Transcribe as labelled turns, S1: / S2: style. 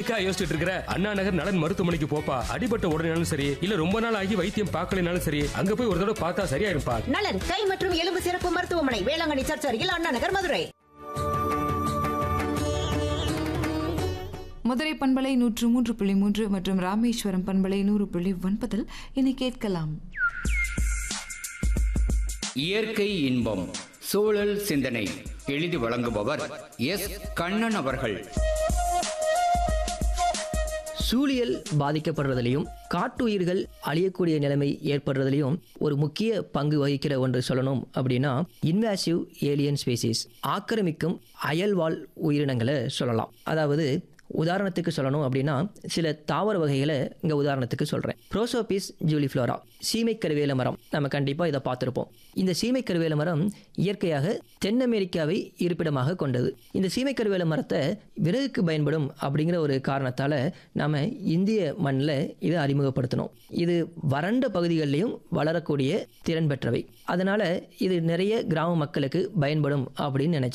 S1: இதுக்கா யோசிச்சுட்டு இருக்கிற அண்ணா நகர் நலன் மருத்துவமனைக்கு போப்பா அடிபட்ட உடனேனாலும் சரி இல்ல ரொம்ப நாள் ஆகி வைத்தியம் பார்க்கலைனாலும் சரி அங்க போய் ஒரு தடவை பார்த்தா சரியாயிருப்பா
S2: நலன் கை மற்றும் எலும்பு சிறப்பு மருத்துவமனை வேளாங்கண்ணி சர்ச் அருகில் அண்ணா நகர் மதுரை
S3: மதுரை பண்பலை நூற்று மூன்று புள்ளி மூன்று மற்றும் ராமேஸ்வரம் பண்பலை நூறு புள்ளி ஒன்பதில் இனி கேட்கலாம்
S4: இயற்கை இன்பம் சூழல் சிந்தனை எழுதி வழங்குபவர் எஸ் கண்ணன் அவர்கள்
S5: சூழியல் பாதிக்கப்படுறதுலையும் காட்டுயிர்கள் அழியக்கூடிய நிலைமை ஏற்படுறதுலையும் ஒரு முக்கிய பங்கு வகிக்கிற ஒன்று சொல்லணும் அப்படின்னா இன்வாசிவ் ஏலியன் ஸ்பீசிஸ் ஆக்கிரமிக்கும் அயல்வாழ் உயிரினங்களை சொல்லலாம் அதாவது உதாரணத்துக்கு சொல்லணும் அப்படின்னா சில தாவர வகைகளை இங்கே உதாரணத்துக்கு சொல்கிறேன் ப்ரோசோபிஸ் ஜூலிஃப்ளோரா சீமை கருவேல மரம் நம்ம கண்டிப்பாக இதை பார்த்துருப்போம் இந்த சீமை கருவேல மரம் இயற்கையாக தென் அமெரிக்காவை இருப்பிடமாக கொண்டது இந்த சீமை கருவேல மரத்தை விறகுக்கு பயன்படும் அப்படிங்கிற ஒரு காரணத்தால் நாம் இந்திய மண்ணில் இதை அறிமுகப்படுத்தினோம் இது வறண்ட பகுதிகளிலையும் வளரக்கூடிய திறன் பெற்றவை அதனால் இது நிறைய கிராம மக்களுக்கு பயன்படும் அப்படின்னு நினச்சி